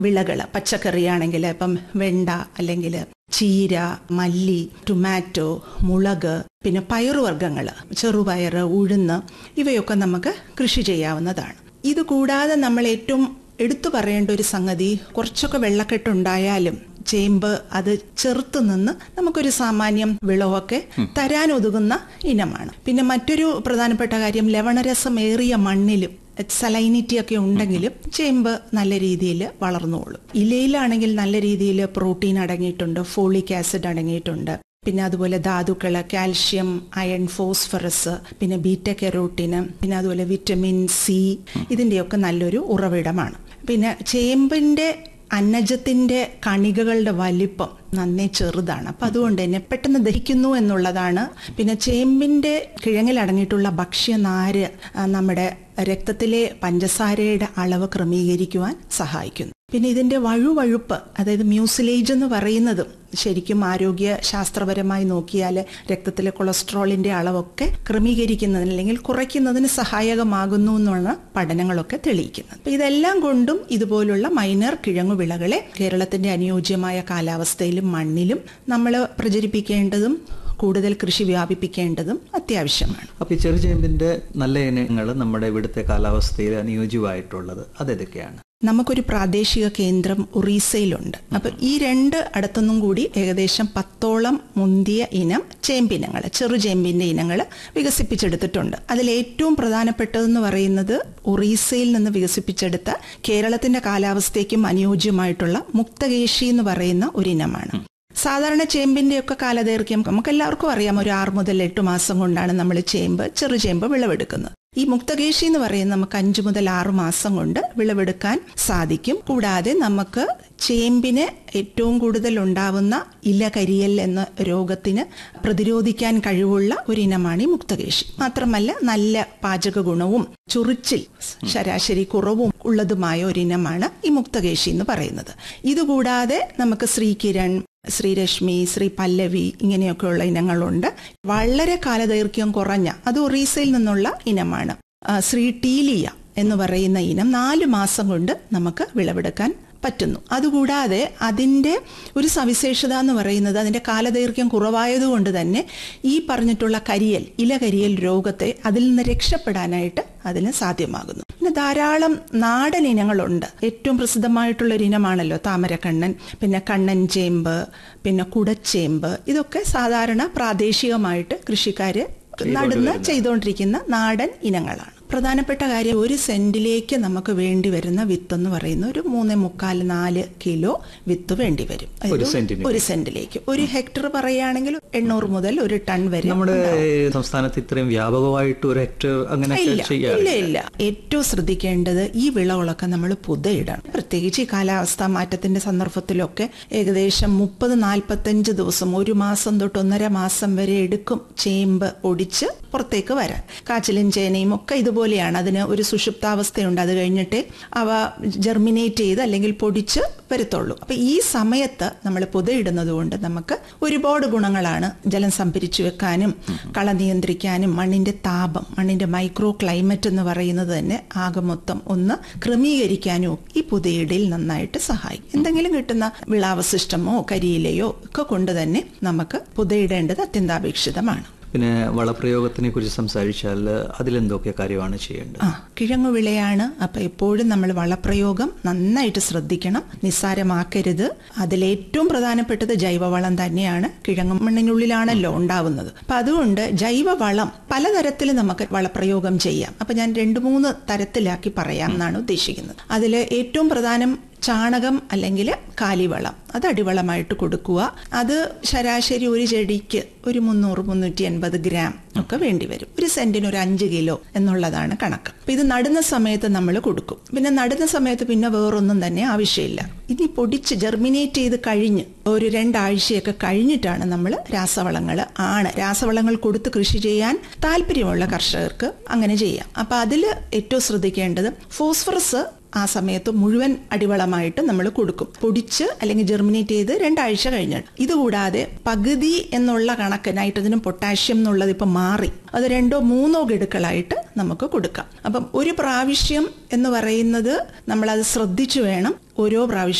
വിളകൾ പച്ചക്കറിയാണെങ്കിൽ ഇപ്പം വെണ്ട അല്ലെങ്കിൽ ചീര മല്ലി ടൊമാറ്റോ മുളക് പിന്നെ പയറുവർഗ്ഗങ്ങൾ ചെറുപയർ ഉഴുന്ന് ഇവയൊക്കെ നമുക്ക് കൃഷി ചെയ്യാവുന്നതാണ് ഇത് കൂടാതെ നമ്മൾ ഏറ്റവും എടുത്തു പറയേണ്ട ഒരു സംഗതി കുറച്ചൊക്കെ വെള്ളക്കെട്ടുണ്ടായാലും ചേമ്പ് അത് ചെറുത്തു നിന്ന് നമുക്കൊരു സാമാന്യം വിളവൊക്കെ തരാൻ ഒതുങ്ങുന്ന ഇനമാണ് പിന്നെ മറ്റൊരു പ്രധാനപ്പെട്ട കാര്യം ലവണരസമേറിയ മണ്ണിലും സലൈനിറ്റി ഒക്കെ ഉണ്ടെങ്കിലും ചേമ്പ് നല്ല രീതിയിൽ വളർന്നോളും ഇലയിലാണെങ്കിൽ നല്ല രീതിയിൽ പ്രോട്ടീൻ അടങ്ങിയിട്ടുണ്ട് ഫോളിക് ആസിഡ് അടങ്ങിയിട്ടുണ്ട് പിന്നെ അതുപോലെ ധാതുക്കൾ കാൽഷ്യം അയൺ ഫോസ്ഫറസ് പിന്നെ ബീറ്റ കെറോട്ടിന് പിന്നെ അതുപോലെ വിറ്റമിൻ സി ഇതിൻ്റെയൊക്കെ നല്ലൊരു ഉറവിടമാണ് പിന്നെ ചേമ്പിൻ്റെ അന്നജത്തിന്റെ കണികകളുടെ വലിപ്പം നന്നേ ചെറുതാണ് അപ്പം അതുകൊണ്ട് തന്നെ പെട്ടെന്ന് ദഹിക്കുന്നു എന്നുള്ളതാണ് പിന്നെ ചേമ്പിന്റെ കിഴങ്ങിൽ അടങ്ങിയിട്ടുള്ള ഭക്ഷ്യനാര് ആ, നമ്മുടെ രക്തത്തിലെ പഞ്ചസാരയുടെ അളവ് ക്രമീകരിക്കുവാൻ സഹായിക്കുന്നു പിന്നെ ഇതിന്റെ വഴുവഴുപ്പ് അതായത് മ്യൂസിലേജ് എന്ന് പറയുന്നതും ശരിക്കും ആരോഗ്യ ശാസ്ത്രപരമായി നോക്കിയാൽ രക്തത്തിലെ കൊളസ്ട്രോളിന്റെ അളവൊക്കെ ക്രമീകരിക്കുന്നതിന് അല്ലെങ്കിൽ കുറയ്ക്കുന്നതിന് സഹായകമാകുന്നു എന്നാണ് പഠനങ്ങളൊക്കെ തെളിയിക്കുന്നത് അപ്പൊ ഇതെല്ലാം കൊണ്ടും ഇതുപോലുള്ള മൈനർ കിഴങ്ങുവിളകളെ കേരളത്തിന്റെ അനുയോജ്യമായ കാലാവസ്ഥയിലും മണ്ണിലും നമ്മൾ പ്രചരിപ്പിക്കേണ്ടതും കൂടുതൽ കൃഷി വ്യാപിപ്പിക്കേണ്ടതും അത്യാവശ്യമാണ് അപ്പോൾ ഈ ചെറുചേമ്പിന്റെ നല്ല ഇനങ്ങൾ നമ്മുടെ ഇവിടുത്തെ കാലാവസ്ഥയിൽ അനുയോജ്യമായിട്ടുള്ളത് അതേതൊക്കെയാണ് നമുക്കൊരു പ്രാദേശിക കേന്ദ്രം ഒറീസയിലുണ്ട് അപ്പൊ ഈ രണ്ട് അടുത്തൊന്നും കൂടി ഏകദേശം പത്തോളം മുന്തിയ ഇനം ചേമ്പിനങ്ങൾ ചെറുചേമ്പിന്റെ ഇനങ്ങൾ വികസിപ്പിച്ചെടുത്തിട്ടുണ്ട് അതിൽ ഏറ്റവും പ്രധാനപ്പെട്ടതെന്ന് പറയുന്നത് ഒറീസയിൽ നിന്ന് വികസിപ്പിച്ചെടുത്ത കേരളത്തിന്റെ കാലാവസ്ഥയ്ക്കും അനുയോജ്യമായിട്ടുള്ള മുക്തകേശി എന്ന് പറയുന്ന ഒരു ഇനമാണ് സാധാരണ ചേമ്പിന്റെ ഒക്കെ കാലദൈർഘ്യം നമുക്ക് എല്ലാവർക്കും അറിയാം ഒരു ആറ് മുതൽ എട്ട് മാസം കൊണ്ടാണ് നമ്മൾ ചേമ്പ് ചെറുചേമ്പ് വിളവെടുക്കുന്നത് ഈ മുക്തകേശി എന്ന് പറയുന്നത് നമുക്ക് അഞ്ചു മുതൽ ആറ് മാസം കൊണ്ട് വിളവെടുക്കാൻ സാധിക്കും കൂടാതെ നമുക്ക് ചേമ്പിന് ഏറ്റവും കൂടുതൽ ഉണ്ടാവുന്ന ഇലകരിയൽ എന്ന രോഗത്തിന് പ്രതിരോധിക്കാൻ കഴിവുള്ള ഒരു ഇനമാണ് ഈ മുക്തകേശി മാത്രമല്ല നല്ല പാചക ഗുണവും ചൊറിച്ചിൽ ശരാശരി കുറവും ഉള്ളതുമായ ഒരു ഇനമാണ് ഈ മുക്തകേശി എന്ന് പറയുന്നത് ഇതുകൂടാതെ നമുക്ക് ശ്രീകിരൺ ശ്രീരശ്മി ശ്രീ പല്ലവി ഇങ്ങനെയൊക്കെയുള്ള ഇനങ്ങളുണ്ട് വളരെ കാലദൈർഘ്യം കുറഞ്ഞ അത് ഒറീസയിൽ നിന്നുള്ള ഇനമാണ് ആ, ശ്രീ ടീലിയ എന്ന് പറയുന്ന ഇനം നാല് മാസം കൊണ്ട് നമുക്ക് വിളവെടുക്കാൻ പറ്റുന്നു അതുകൂടാതെ അതിൻ്റെ ഒരു സവിശേഷത എന്ന് പറയുന്നത് അതിൻ്റെ കാലദൈർഘ്യം കുറവായതുകൊണ്ട് തന്നെ ഈ പറഞ്ഞിട്ടുള്ള കരിയൽ ഇലകരിയൽ രോഗത്തെ അതിൽ നിന്ന് രക്ഷപ്പെടാനായിട്ട് അതിന് സാധ്യമാകുന്നു പിന്നെ ധാരാളം നാടൻ ഇനങ്ങളുണ്ട് ഏറ്റവും പ്രസിദ്ധമായിട്ടുള്ള ഒരു ഇനമാണല്ലോ താമരക്കണ്ണൻ പിന്നെ കണ്ണൻ ചേമ്പ് പിന്നെ കുടച്ചേമ്പ് ഇതൊക്കെ സാധാരണ പ്രാദേശികമായിട്ട് കൃഷിക്കാര് നടുന്ന ചെയ്തുകൊണ്ടിരിക്കുന്ന നാടൻ ഇനങ്ങളാണ് പ്രധാനപ്പെട്ട കാര്യം ഒരു സെന്റിലേക്ക് നമുക്ക് വേണ്ടി വരുന്ന വിത്ത് എന്ന് പറയുന്ന ഒരു മൂന്നേ മുക്കാൽ നാല് കിലോ വിത്ത് വേണ്ടി വരും ഒരു അതായത് സെന്റിന് ഒരു സെന്റിലേക്ക് ഒരു ഹെക്ടർ പറയുകയാണെങ്കിൽ എണ്ണൂറ് മുതൽ ഒരു ടൺ വരെ നമ്മുടെ സംസ്ഥാനത്ത് ഇത്രയും വ്യാപകമായിട്ട് ഒരു ഹെക്ടർ അങ്ങനെയൊക്കെ ഇല്ല ഇല്ല ചെയ്യാറില്ല ഇല്ല ഏറ്റവും ശ്രദ്ധിക്കേണ്ടത് ഈ വിളകളൊക്കെ നമ്മൾ പുതയിടണം പ്രത്യേകിച്ച് ഈ കാലാവസ്ഥാ മാറ്റത്തിന്റെ സന്ദർഭത്തിലൊക്കെ ഏകദേശം മുപ്പത് നാൽപ്പത്തഞ്ച് ദിവസം ഒരു മാസം തൊട്ട് ഒന്നര മാസം വരെ എടുക്കും ചേമ്പ് ഒടിച്ച് പുറത്തേക്ക് വരാൻ കാച്ചിലും ചേനയും ഒക്കെ ഇതുപോലെയാണ് അതിന് ഒരു സുഷുപ്താവസ്ഥയുണ്ട് അത് കഴിഞ്ഞിട്ട് അവ ജെർമിനേറ്റ് ചെയ്ത് അല്ലെങ്കിൽ പൊടിച്ച് വരത്തുള്ളൂ അപ്പൊ ഈ സമയത്ത് നമ്മൾ പുതയിടുന്നത് കൊണ്ട് നമുക്ക് ഒരുപാട് ഗുണങ്ങളാണ് ജലം സംഭരിച്ചു വെക്കാനും കള നിയന്ത്രിക്കാനും മണ്ണിന്റെ താപം മണ്ണിന്റെ മൈക്രോ ക്ലൈമറ്റ് എന്ന് പറയുന്നത് തന്നെ ആകെ മൊത്തം ഒന്ന് ക്രമീകരിക്കാനും ഈ പുതയിടയിൽ നന്നായിട്ട് സഹായിക്കും എന്തെങ്കിലും കിട്ടുന്ന വിളാവശിഷ്ടമോ കരിയിലയോ ഒക്കെ കൊണ്ട് തന്നെ നമുക്ക് പുതയിടേണ്ടത് അത്യന്താപേക്ഷിതമാണ് പിന്നെ വളപ്രയോഗത്തിനെ കുറിച്ച് സംസാരിച്ചാൽ അതിലെന്തൊക്കെ കാര്യമാണ് ചെയ്യേണ്ടത് ആ കിഴങ്ങുവിളയാണ് അപ്പൊ എപ്പോഴും നമ്മൾ വളപ്രയോഗം നന്നായിട്ട് ശ്രദ്ധിക്കണം നിസ്സാരമാക്കരുത് അതിലേറ്റവും പ്രധാനപ്പെട്ടത് ജൈവവളം തന്നെയാണ് കിഴങ്ങു മണ്ണിനുള്ളിലാണല്ലോ ഉണ്ടാവുന്നത് അപ്പൊ അതുകൊണ്ട് ജൈവവളം പലതരത്തിൽ നമുക്ക് വളപ്രയോഗം ചെയ്യാം അപ്പൊ ഞാൻ രണ്ട് മൂന്ന് തരത്തിലാക്കി പറയാം എന്നാണ് ഉദ്ദേശിക്കുന്നത് അതിൽ ഏറ്റവും പ്രധാനം ചാണകം അല്ലെങ്കിൽ കാലിവളം അത് അടിവളമായിട്ട് കൊടുക്കുക അത് ശരാശരി ഒരു ചെടിക്ക് ഒരു മുന്നൂറ് മുന്നൂറ്റി എൺപത് ഗ്രാം ഒക്കെ വേണ്ടി വരും ഒരു സെന്റിന് ഒരു അഞ്ച് കിലോ എന്നുള്ളതാണ് കണക്ക് അപ്പൊ ഇത് നടുന്ന സമയത്ത് നമ്മൾ കൊടുക്കും പിന്നെ നടുന്ന സമയത്ത് പിന്നെ വേറൊന്നും തന്നെ ആവശ്യമില്ല ഇനി പൊടിച്ച് ജെർമിനേറ്റ് ചെയ്ത് കഴിഞ്ഞ് ഒരു രണ്ടാഴ്ചയൊക്കെ കഴിഞ്ഞിട്ടാണ് നമ്മൾ രാസവളങ്ങൾ ആണ് രാസവളങ്ങൾ കൊടുത്ത് കൃഷി ചെയ്യാൻ താല്പര്യമുള്ള കർഷകർക്ക് അങ്ങനെ ചെയ്യാം അപ്പൊ അതിൽ ഏറ്റവും ശ്രദ്ധിക്കേണ്ടത് ഫോസ്ഫറസ് ആ സമയത്ത് മുഴുവൻ അടിവളമായിട്ട് നമ്മൾ കൊടുക്കും പൊടിച്ച് അല്ലെങ്കിൽ ജെർമിനേറ്റ് ചെയ്ത് രണ്ടാഴ്ച കഴിഞ്ഞിട്ട് ഇതുകൂടാതെ പകുതി എന്നുള്ള കണക്ക് നൈട്രജനും പൊട്ടാഷ്യം എന്നുള്ളത് ഇപ്പം മാറി അത് രണ്ടോ മൂന്നോ ഗഡുക്കളായിട്ട് നമുക്ക് കൊടുക്കാം അപ്പം ഒരു പ്രാവശ്യം എന്ന് പറയുന്നത് നമ്മളത് ശ്രദ്ധിച്ചു വേണം ഓരോ പ്രാവശ്യം